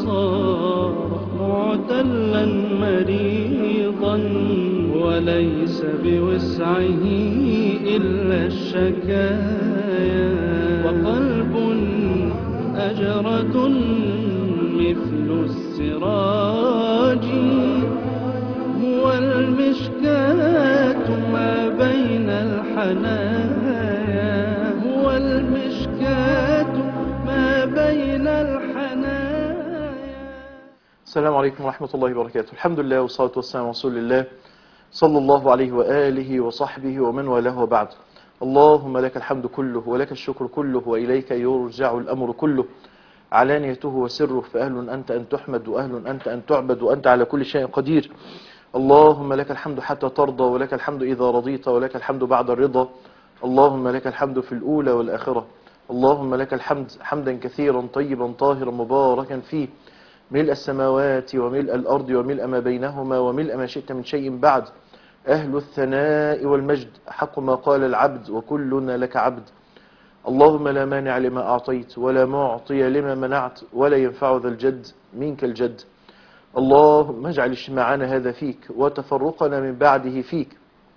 صار معتلا مريضا وليس بوسعه إلا الشكايا وقلب أجرد مثل السراج هو المشكاة ما بين الحنايا هو المشكاة ما بين الحنايا السلام عليكم ورحمة الله وبركاته الحمد لله والصلاة والسلام على رسول الله صلى الله عليه وآله وصحبه ومن والاه وبعد اللهم لك الحمد كله ولك الشكر كله وإليك يرجع الأمر كله علانيته وسره فأهل أنت أن تحمد وأهل أنت أن تعبد وأنت على كل شيء قدير اللهم لك الحمد حتى ترضى ولك الحمد إذا رضيت ولك الحمد بعد الرضا اللهم لك الحمد في الأولى والآخرة اللهم لك الحمد حمدا كثيرا طيبا طاهرا مباركا فيه ملء السماوات وملء الأرض وملء ما بينهما وملء ما شئت من شيء بعد أهل الثناء والمجد حق ما قال العبد وكلنا لك عبد اللهم لا مانع لما أعطيت ولا معطي لما منعت ولا ينفع ذا الجد منك الجد اللهم اجعل اجتماعنا هذا فيك وتفرقنا من بعده فيك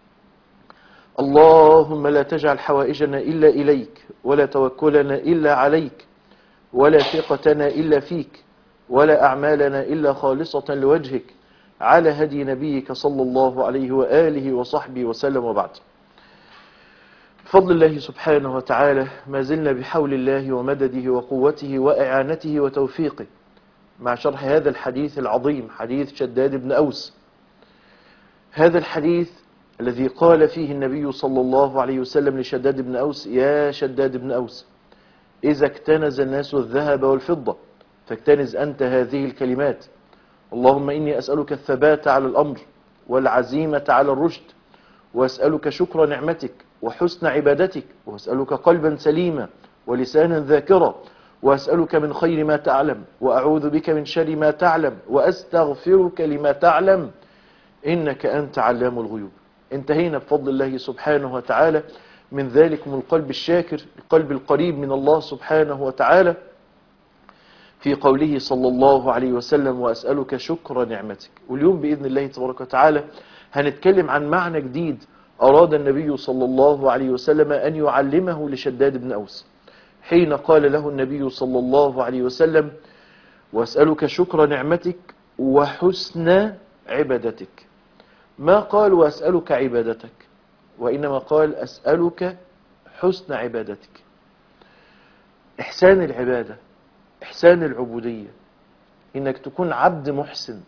اللهم لا تجعل حوائجنا إلا إليك ولا توكلنا إلا عليك ولا ثقتنا إلا فيك ولا أعمالنا إلا خالصة لوجهك على هدي نبيك صلى الله عليه وآله وصحبه وسلم وبعد بفضل الله سبحانه وتعالى ما زلنا بحول الله ومدده وقوته وإعانته وتوفيقه مع شرح هذا الحديث العظيم حديث شداد بن أوس هذا الحديث الذي قال فيه النبي صلى الله عليه وسلم لشداد بن أوس يا شداد بن أوس إذا اكتنز الناس الذهب والفضة فاكتنز أنت هذه الكلمات اللهم إني أسألك الثبات على الأمر والعزيمة على الرشد وأسألك شكر نعمتك وحسن عبادتك وأسألك قلبا سليما ولسانا ذاكرا وأسألك من خير ما تعلم وأعوذ بك من شر ما تعلم وأستغفرك لما تعلم إنك أنت علام الغيوب انتهينا بفضل الله سبحانه وتعالى من ذلكم القلب الشاكر القلب القريب من الله سبحانه وتعالى في قوله صلى الله عليه وسلم وأسألك شكر نعمتك واليوم بإذن الله تبارك وتعالى هنتكلم عن معنى جديد أراد النبي صلى الله عليه وسلم أن يعلمه لشداد بن أوس حين قال له النبي صلى الله عليه وسلم وأسألك شكر نعمتك وحسن عبادتك ما قال وأسألك عبادتك وإنما قال أسألك حسن عبادتك إحسان العبادة إحسان العبودية إنك تكون عبد محسن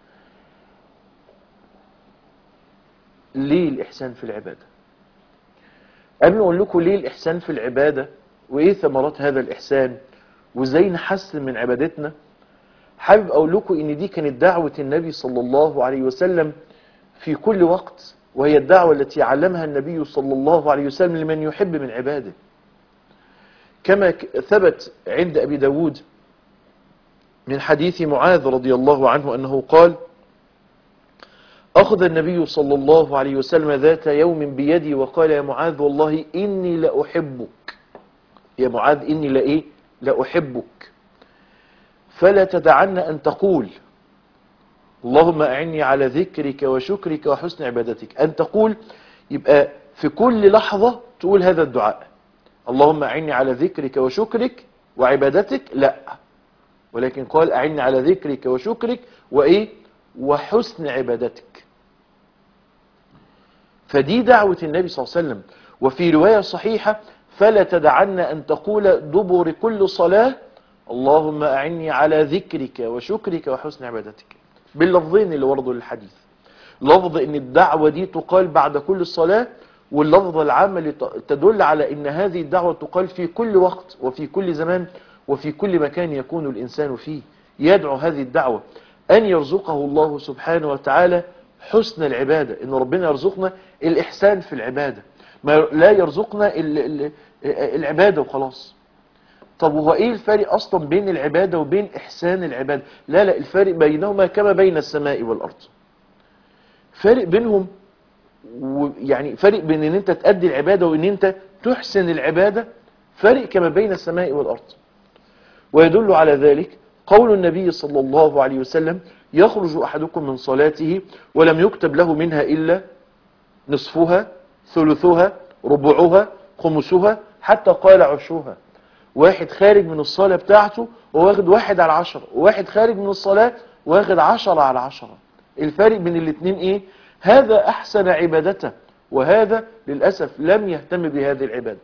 ليه الإحسان في العبادة قبل ما أقول لكم ليه الإحسان في العبادة وإيه ثمرات هذا الإحسان وإزاي نحسن من عبادتنا حابب أقول لكم إن دي كانت دعوة النبي صلى الله عليه وسلم في كل وقت وهي الدعوة التي علمها النبي صلى الله عليه وسلم لمن يحب من عباده كما ثبت عند أبي داود من حديث معاذ رضي الله عنه أنه قال أخذ النبي صلى الله عليه وسلم ذات يوم بيدي وقال يا معاذ والله إني لأحبك يا معاذ إني لإيه لأحبك فلا تدعن أن تقول اللهم أعني على ذكرك وشكرك وحسن عبادتك أن تقول يبقى في كل لحظة تقول هذا الدعاء اللهم أعني على ذكرك وشكرك وعبادتك لا ولكن قال أعني على ذكرك وشكرك وإيه وحسن عبادتك فدي دعوة النبي صلى الله عليه وسلم وفي رواية صحيحة فلا تدعن أن تقول دبر كل صلاة اللهم أعني على ذكرك وشكرك وحسن عبادتك باللفظين اللي وردوا للحديث لفظ ان الدعوة دي تقال بعد كل صلاة واللفظ العام اللي تدل على ان هذه الدعوة تقال في كل وقت وفي كل زمان وفي كل مكان يكون الإنسان فيه يدعو هذه الدعوة أن يرزقه الله سبحانه وتعالى حسن العبادة إن ربنا يرزقنا الإحسان في العبادة ما لا يرزقنا العبادة وخلاص طب هو ايه الفرق اصلا بين العبادة وبين احسان العبادة لا لا الفرق بينهما كما بين السماء والارض فرق بينهم يعني فرق بين ان انت تأدي العبادة وان انت تحسن العبادة فرق كما بين السماء والارض ويدل على ذلك قول النبي صلى الله عليه وسلم يخرج أحدكم من صلاته ولم يكتب له منها إلا نصفها ثلثها ربعها خمسها حتى قال عشرها واحد خارج من الصلاة بتاعته وواخد واحد على عشرة وواحد خارج من الصلاة واخد عشرة على عشرة الفارق بين الاتنين ايه هذا احسن عبادته وهذا للأسف لم يهتم بهذه العبادة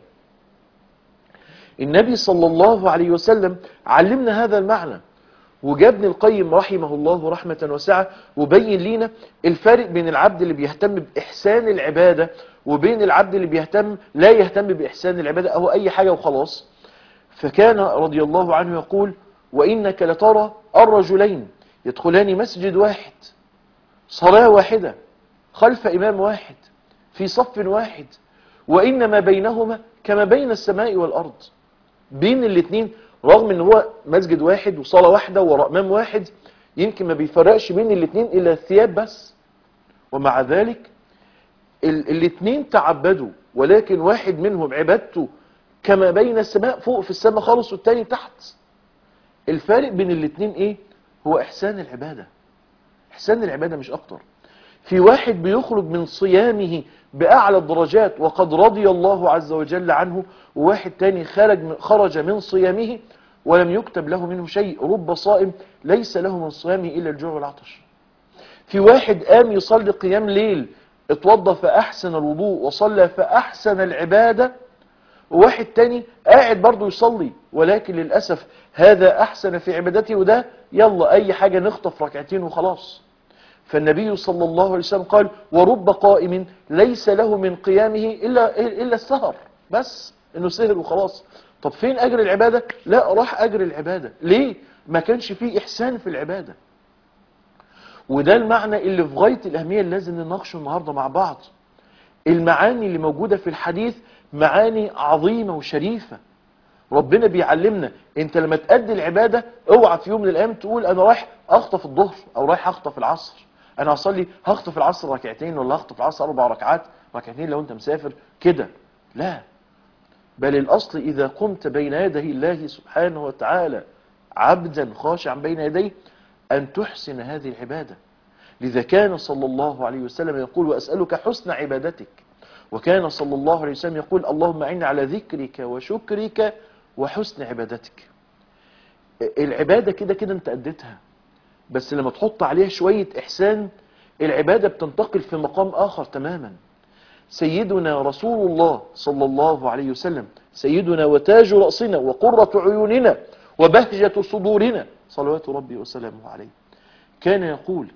النبي صلى الله عليه وسلم علمنا هذا المعنى وجاب ابن القيم رحمه الله رحمة واسعة وبين لينا الفارق بين العبد اللي بيهتم بإحسان العبادة وبين العبد اللي بيهتم لا يهتم بإحسان العبادة أو أي حاجة وخلاص فكان رضي الله عنه يقول وإنك لترى الرجلين يدخلان مسجد واحد صلاة واحدة خلف إمام واحد في صف واحد وإنما بينهما كما بين السماء والأرض بين الاثنين رغم ان هو مسجد واحد وصلاة واحدة وراء امام واحد يمكن ما بيفرقش بين الاثنين الا الثياب بس ومع ذلك الاثنين تعبدوا ولكن واحد منهم عبادته كما بين السماء فوق في السماء خالص والتاني تحت الفارق بين الاثنين ايه هو احسان العبادة احسان العبادة مش اكتر في واحد بيخرج من صيامه بأعلى الدرجات وقد رضي الله عز وجل عنه وواحد تاني خرج من, خرج من صيامه ولم يكتب له منه شيء رب صائم ليس له من صيامه إلا الجوع والعطش في واحد قام يصلي قيام ليل اتوضى فأحسن الوضوء وصلى فأحسن العبادة وواحد تاني قاعد برضه يصلي ولكن للأسف هذا أحسن في عبادته وده يلا أي حاجة نخطف ركعتين وخلاص فالنبي صلى الله عليه وسلم قال ورب قائم ليس له من قيامه إلا, إلا السهر بس انه سهر وخلاص طب فين اجر العبادة لا راح اجر العبادة ليه ما كانش فيه احسان في العبادة وده المعنى اللي في غاية الاهمية اللي لازم نناقشه النهاردة مع بعض المعاني اللي موجودة في الحديث معاني عظيمة وشريفة ربنا بيعلمنا انت لما تأدي العبادة اوعى في يوم من الايام تقول انا رايح اخطف الظهر او رايح اخطف العصر انا هصلي هخطف العصر ركعتين ولا هخطف العصر اربع ركعات ركعتين لو انت مسافر كده لا بل الاصل اذا قمت بين يدي الله سبحانه وتعالى عبدا خاشعا بين يديه ان تحسن هذه العبادة لذا كان صلى الله عليه وسلم يقول واسألك حسن عبادتك وكان صلى الله عليه وسلم يقول اللهم أعني على ذكرك وشكرك وحسن عبادتك العبادة كده كده انت أديتها بس لما تحط عليها شوية إحسان العبادة بتنتقل في مقام آخر تماما سيدنا رسول الله صلى الله عليه وسلم سيدنا وتاج رأسنا وقرة عيوننا وبهجة صدورنا صلوات ربي وسلامه عليه كان يقول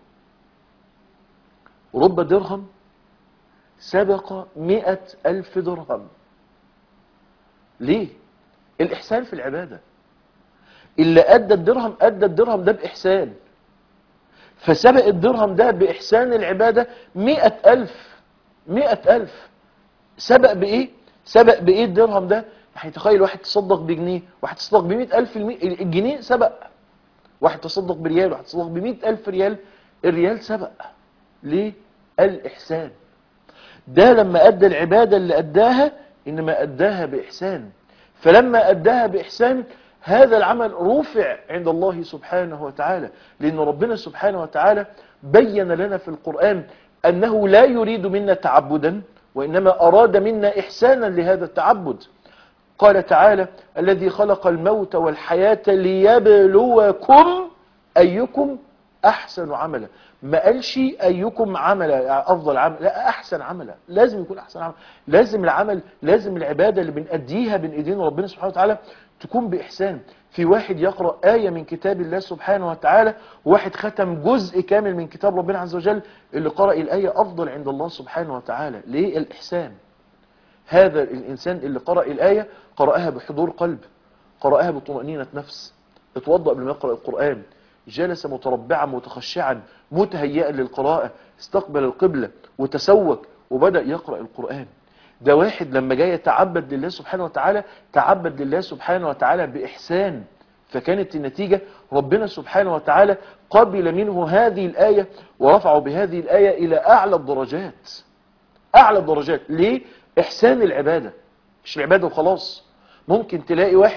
رب درهم سبق مئة ألف درهم ليه الإحسان في العبادة اللي أدى الدرهم أدى الدرهم ده بإحسان فسبق الدرهم ده بإحسان العبادة مئة ألف مئة ألف سبق بإيه سبق بإيه الدرهم ده يعني تخيل واحد تصدق بجنيه واحد تصدق بمئة ألف المي... الجنيه سبق واحد تصدق بريال واحد تصدق بمئة ألف ريال الريال سبق ليه الإحسان ده لما أدى العبادة اللي أداها إنما أداها بإحسان فلما أداها بإحسان هذا العمل رفع عند الله سبحانه وتعالى لأن ربنا سبحانه وتعالى بين لنا في القرآن أنه لا يريد منا تعبدا وإنما أراد منا إحسانا لهذا التعبد قال تعالى الذي خلق الموت والحياة ليبلوكم أيكم أحسن عملا ما قالش أيكم عملا يعني أفضل عمل لا أحسن عملا لازم يكون أحسن عمل لازم العمل لازم العبادة اللي بنأديها بين إيدين ربنا سبحانه وتعالى تكون بإحسان في واحد يقرأ آية من كتاب الله سبحانه وتعالى وواحد ختم جزء كامل من كتاب ربنا عز وجل اللي قرأ الآية أفضل عند الله سبحانه وتعالى ليه الإحسان هذا الإنسان اللي قرأ الآية قرأها بحضور قلب قرأها بطمأنينة نفس اتوضأ قبل ما يقرأ القرآن جلس متربعا متخشعا متهيئا للقراءة استقبل القبلة وتسوك وبدأ يقرأ القرآن ده واحد لما جاي يتعبد لله سبحانه وتعالى تعبد لله سبحانه وتعالى بإحسان فكانت النتيجة ربنا سبحانه وتعالى قبل منه هذه الآية ورفعه بهذه الآية إلى أعلى الدرجات أعلى الدرجات ليه؟ إحسان العبادة مش العبادة وخلاص ممكن تلاقي واحد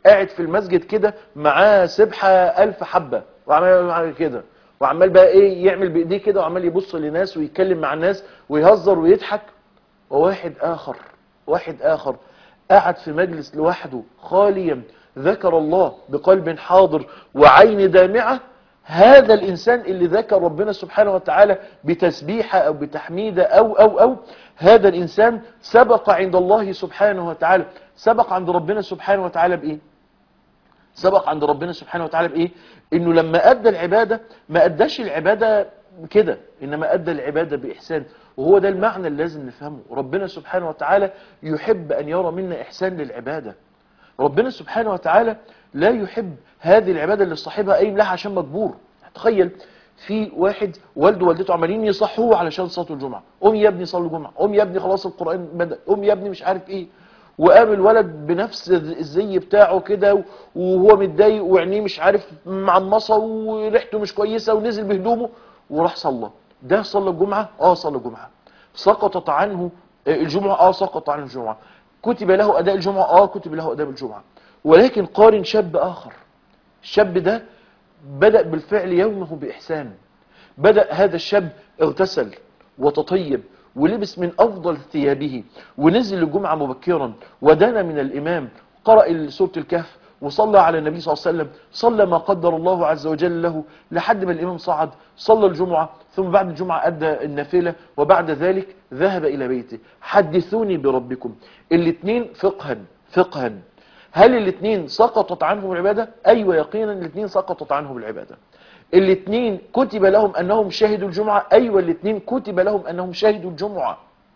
قاعد في المسجد كده معاه سبحة ألف حبة وعمال يعمل كده وعمال بقى ايه يعمل بايديه كده وعمال يبص لناس ويتكلم مع الناس ويهزر ويضحك وواحد آخر واحد آخر قاعد في مجلس لوحده خاليا ذكر الله بقلب حاضر وعين دامعة هذا الإنسان اللي ذكر ربنا سبحانه وتعالى بتسبيحة أو بتحميدة أو أو أو هذا الإنسان سبق عند الله سبحانه وتعالى سبق عند ربنا سبحانه وتعالى بإيه سبق عند ربنا سبحانه وتعالى بإيه إنه لما أدى العبادة ما أداش العبادة كده إنما أدى العبادة بإحسان وهو ده المعنى اللي لازم نفهمه ربنا سبحانه وتعالى يحب أن يرى منا إحسان للعبادة ربنا سبحانه وتعالى لا يحب هذه العبادة اللي صاحبها قايم لها عشان مجبور تخيل في واحد والده ووالدته عمالين يصحوه علشان صلاه الجمعه قوم يا ابني صلي الجمعه قوم يا ابني خلاص القران بدا قوم يا ابني مش عارف ايه وقام الولد بنفس الزي بتاعه كده وهو متضايق وعينيه مش عارف معمصه وريحته مش كويسه ونزل بهدومه وراح صلى ده صلى الجمعه اه صلى الجمعه سقطت عنه الجمعه اه سقط عنه الجمعه كتب له اداء الجمعه اه كتب له اداء الجمعه ولكن قارن شاب اخر الشاب ده بدأ بالفعل يومه بإحسان بدأ هذا الشاب اغتسل وتطيب ولبس من أفضل ثيابه ونزل الجمعة مبكرا ودنا من الإمام قرأ سورة الكهف وصلى على النبي صلى الله عليه وسلم صلى ما قدر الله عز وجل له لحد ما الإمام صعد صلى الجمعة ثم بعد الجمعة أدى النافلة وبعد ذلك ذهب إلى بيته حدثوني بربكم الاثنين فقها فقها هل الاثنين سقطت عنهم العبادة ايوه يقينا الاثنين سقطت عنهم العبادة الاثنين كتب لهم انهم شهدوا الجمعة ايوه الاثنين كتب لهم انهم شهدوا الجمعة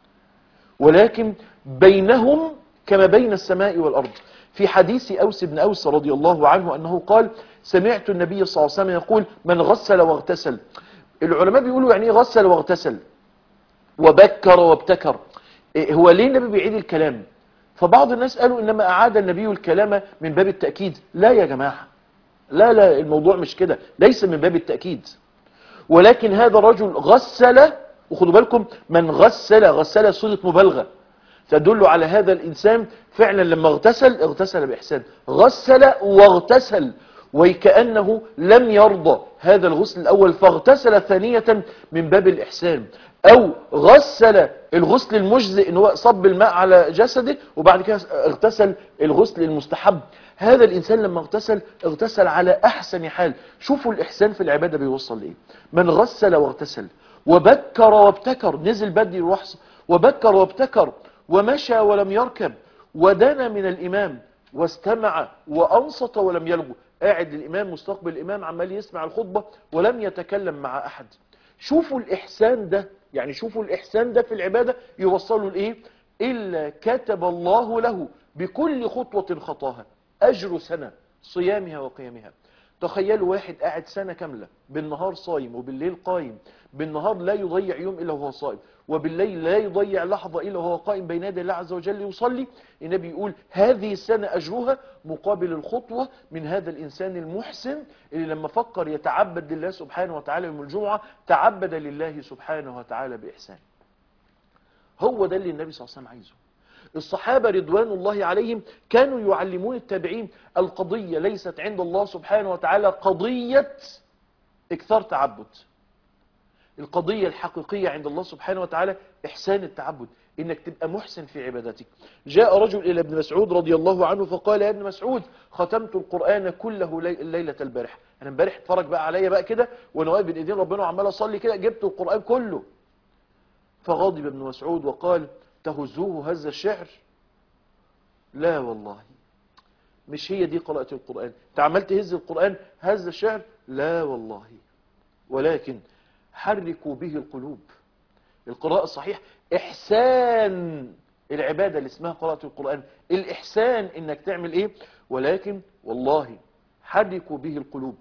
ولكن بينهم كما بين السماء والارض في حديث اوس بن اوس رضي الله عنه انه قال سمعت النبي صلى الله عليه وسلم يقول من غسل واغتسل العلماء بيقولوا يعني ايه غسل واغتسل وبكر وابتكر إيه هو ليه النبي بيعيد الكلام فبعض الناس قالوا انما اعاد النبي الكلام من باب التأكيد لا يا جماعة لا لا الموضوع مش كده ليس من باب التأكيد ولكن هذا الرجل غسل وخدوا بالكم من غسل غسل صيغة مبالغة تدل على هذا الإنسان فعلا لما اغتسل اغتسل بإحسان غسل واغتسل وكأنه لم يرضى هذا الغسل الأول فاغتسل ثانية من باب الإحسان أو غسل الغسل المجزئ إن هو صب الماء على جسده وبعد كده اغتسل الغسل المستحب هذا الإنسان لما اغتسل اغتسل على أحسن حال شوفوا الإحسان في العبادة بيوصل لإيه من غسل واغتسل وبكر وابتكر نزل بدري الوحص وبكر وابتكر ومشى ولم يركب ودنا من الإمام واستمع وأنصت ولم يلغو قاعد الإمام مستقبل الإمام عمال يسمع الخطبة ولم يتكلم مع أحد شوفوا الإحسان ده يعني شوفوا الإحسان ده في العبادة يوصلوا لإيه إلا كتب الله له بكل خطوة خطاها أجر سنة صيامها وقيامها تخيلوا واحد قاعد سنة كاملة بالنهار صايم وبالليل قايم بالنهار لا يضيع يوم إلا وهو صائم وبالليل لا يضيع لحظة إلا وهو قائم بين يدي الله عز وجل يصلي النبي يقول هذه السنة أجرها مقابل الخطوة من هذا الإنسان المحسن اللي لما فكر يتعبد لله سبحانه وتعالى يوم الجمعة تعبد لله سبحانه وتعالى بإحسان هو ده اللي النبي صلى الله عليه وسلم عايزه الصحابة رضوان الله عليهم كانوا يعلمون التابعين القضية ليست عند الله سبحانه وتعالى قضية اكثار تعبد القضية الحقيقية عند الله سبحانه وتعالى إحسان التعبد إنك تبقى محسن في عبادتك جاء رجل إلى ابن مسعود رضي الله عنه فقال يا ابن مسعود ختمت القرآن كله لي... ليلة البارحة أنا امبارح اتفرج بقى عليا بقى كده وأنا واقف بين إيدين ربنا وعمال أصلي كده جبت القرآن كله فغضب ابن مسعود وقال تهزوه هز الشعر لا والله مش هي دي قراءة القرآن انت عمال تهز القرآن هز الشعر لا والله ولكن حركوا به القلوب القراءة الصحيح إحسان العبادة اللي اسمها قراءة القرآن الإحسان إنك تعمل إيه ولكن والله حركوا به القلوب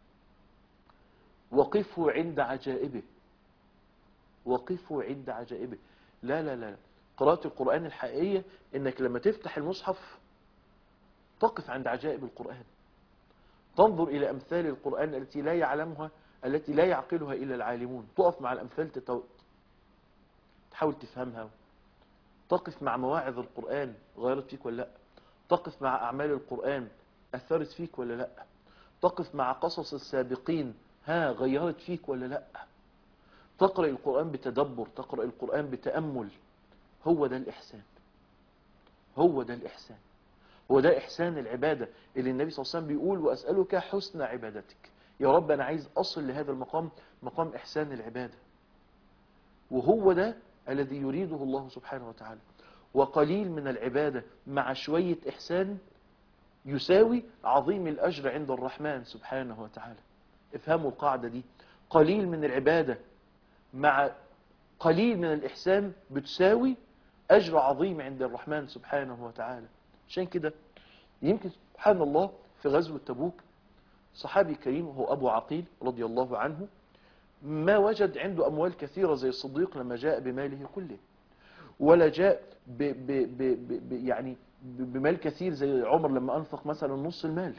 وقفوا عند عجائبه وقفوا عند عجائبه لا لا لا قراءة القرآن الحقيقية إنك لما تفتح المصحف تقف عند عجائب القرآن تنظر إلى أمثال القرآن التي لا يعلمها التي لا يعقلها إلا العالمون تقف مع الأمثال تتو... تحاول تفهمها تقف مع مواعظ القرآن غيرت فيك ولا لا تقف مع أعمال القرآن أثرت فيك ولا لا تقف مع قصص السابقين ها غيرت فيك ولا لا تقرأ القرآن بتدبر تقرأ القرآن بتأمل هو ده الإحسان هو ده الإحسان هو ده إحسان العبادة اللي النبي صلى الله عليه وسلم بيقول وأسألك حسن عبادتك يا رب أنا عايز أصل لهذا المقام مقام إحسان العبادة وهو ده الذي يريده الله سبحانه وتعالى وقليل من العبادة مع شوية إحسان يساوي عظيم الأجر عند الرحمن سبحانه وتعالى افهموا القاعدة دي قليل من العبادة مع قليل من الإحسان بتساوي أجر عظيم عند الرحمن سبحانه وتعالى عشان كده يمكن سبحان الله في غزوة تبوك صحابي كريم وهو أبو عقيل رضي الله عنه ما وجد عنده أموال كثيرة زي الصديق لما جاء بماله كله ولا جاء ب ب ب ب ب يعني ب- بمال كثير زي عمر لما أنفق مثلا نص المال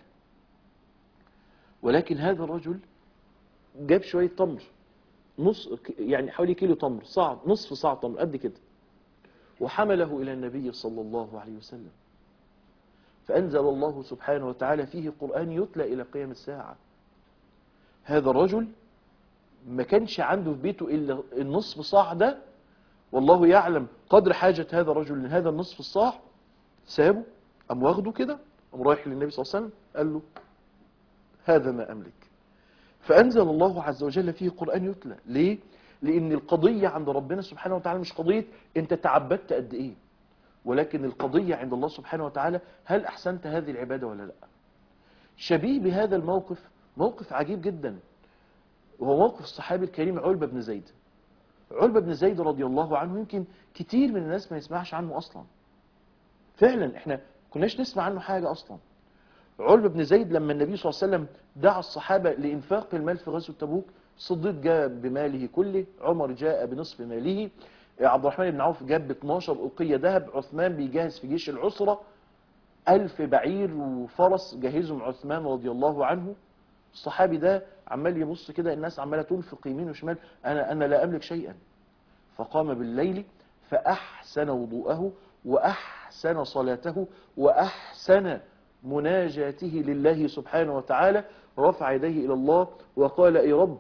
ولكن هذا الرجل جاب شوية تمر نص يعني حوالي كيلو تمر صاع نصف صاع تمر قد كده وحمله إلى النبي صلى الله عليه وسلم فأنزل الله سبحانه وتعالى فيه قرآن يتلى إلى قيام الساعة هذا الرجل ما كانش عنده في بيته إلا النصف صاع ده والله يعلم قدر حاجة هذا الرجل لهذا النصف الصاع سابه أم واخده كده أم رايح للنبي صلى الله عليه وسلم قال له هذا ما أملك فأنزل الله عز وجل فيه قرآن يتلى ليه؟ لأن القضية عند ربنا سبحانه وتعالى مش قضية أنت تعبدت قد إيه ولكن القضية عند الله سبحانه وتعالى هل أحسنت هذه العبادة ولا لا شبيه بهذا الموقف موقف عجيب جدا وهو موقف الصحابي الكريم علبة بن زيد علبة بن زيد رضي الله عنه يمكن كتير من الناس ما يسمعش عنه أصلا فعلا احنا كناش نسمع عنه حاجة أصلا علبة بن زيد لما النبي صلى الله عليه وسلم دعا الصحابة لإنفاق المال في غزوة تبوك الصديق جاء بماله كله عمر جاء بنصف ماله عبد الرحمن بن عوف جاب ب 12 أوقية ذهب عثمان بيجهز في جيش العسرة ألف بعير وفرس جهزهم عثمان رضي الله عنه الصحابي ده عمال يبص كده الناس عمالة تنفق يمين وشمال أنا, أنا لا أملك شيئا فقام بالليل فأحسن وضوءه وأحسن صلاته وأحسن مناجاته لله سبحانه وتعالى رفع يديه إلى الله وقال يا رب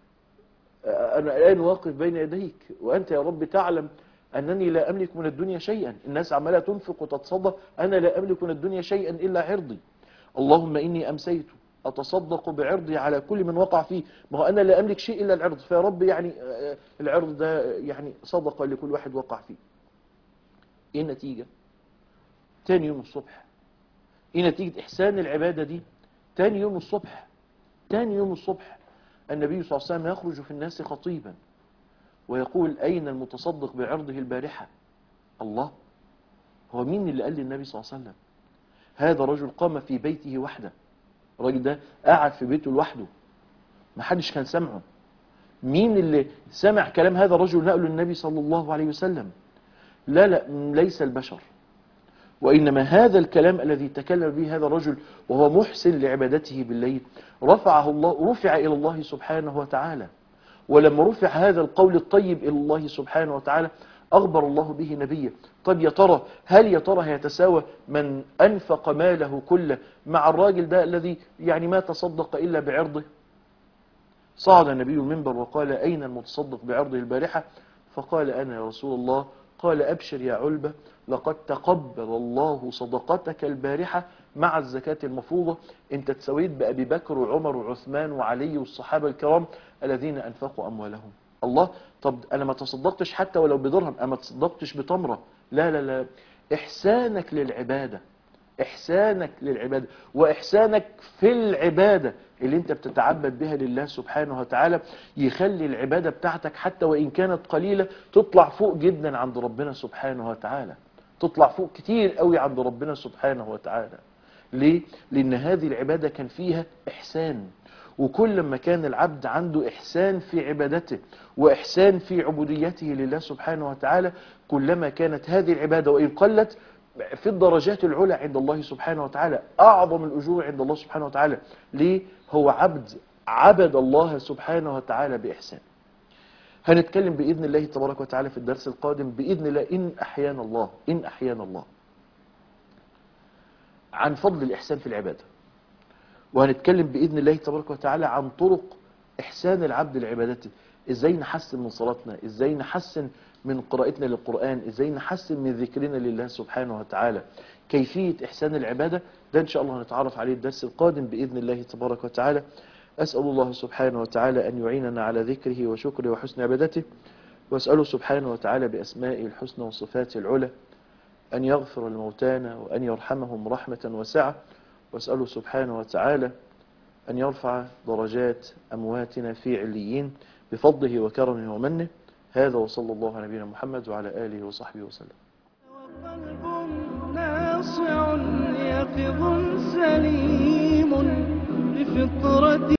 أنا الآن واقف بين يديك وأنت يا رب تعلم أنني لا أملك من الدنيا شيئا الناس عمالة تنفق وتتصدق أنا لا أملك من الدنيا شيئا إلا عرضي اللهم إني أمسيت أتصدق بعرضي على كل من وقع فيه ما هو أنا لا أملك شيء إلا العرض فيا رب يعني آه، العرض ده يعني صدقة لكل واحد وقع فيه إيه النتيجة تاني يوم الصبح إيه نتيجة إحسان العبادة دي تاني يوم الصبح تاني يوم الصبح النبي صلى الله عليه وسلم يخرج في الناس خطيبا ويقول أين المتصدق بعرضه البارحة الله هو مين اللي قال للنبي صلى الله عليه وسلم هذا رجل قام في بيته وحده الراجل ده قاعد في بيته لوحده ما حدش كان سمعه مين اللي سمع كلام هذا الرجل نقله النبي صلى الله عليه وسلم لا لا ليس البشر وإنما هذا الكلام الذي تكلم به هذا الرجل وهو محسن لعبادته بالليل رفعه الله رفع إلى الله سبحانه وتعالى ولما رفع هذا القول الطيب إلى الله سبحانه وتعالى أخبر الله به نبيه طب يا ترى هل يا ترى هيتساوى من أنفق ماله كله مع الراجل ده الذي يعني ما تصدق إلا بعرضه صعد النبي المنبر وقال أين المتصدق بعرضه البارحة فقال أنا يا رسول الله قال أبشر يا علبة لقد تقبل الله صدقتك البارحة مع الزكاة المفروضة انت تسويت بأبي بكر وعمر وعثمان وعلي والصحابة الكرام الذين أنفقوا أموالهم الله طب أنا ما تصدقتش حتى ولو بدرهم أنا ما تصدقتش بتمرة لا لا لا إحسانك للعبادة إحسانك للعبادة وإحسانك في العبادة اللي انت بتتعبد بها لله سبحانه وتعالى يخلي العبادة بتاعتك حتى وإن كانت قليلة تطلع فوق جدا عند ربنا سبحانه وتعالى تطلع فوق كتير قوي عند ربنا سبحانه وتعالى ليه؟ لأن هذه العبادة كان فيها إحسان وكل ما كان العبد عنده إحسان في عبادته وإحسان في عبوديته لله سبحانه وتعالى كلما كانت هذه العبادة وإن قلت في الدرجات العلى عند الله سبحانه وتعالى أعظم الأجور عند الله سبحانه وتعالى ليه؟ هو عبد عبد الله سبحانه وتعالى بإحسان هنتكلم بإذن الله تبارك وتعالى في الدرس القادم بإذن الله إن أحيانا الله إن أحيانا الله عن فضل الإحسان في العبادة وهنتكلم بإذن الله تبارك وتعالى عن طرق إحسان العبد لعبادته إزاي نحسن من صلاتنا إزاي نحسن من قراءتنا للقرآن إزاي نحسن من ذكرنا لله سبحانه وتعالى كيفية إحسان العبادة ده إن شاء الله هنتعرف عليه الدرس القادم بإذن الله تبارك وتعالى أسأل الله سبحانه وتعالى أن يعيننا على ذكره وشكره وحسن عبادته وأسأله سبحانه وتعالى بأسمائه الحسنى وصفاته العلى أن يغفر لموتانا وأن يرحمهم رحمة واسعة وأسأله سبحانه وتعالى أن يرفع درجات أمواتنا في عليين بفضله وكرمه ومنه هذا وصلى الله على نبينا محمد وعلى آله وصحبه وسلم وقلب ناصع يقظ سليم بفطرة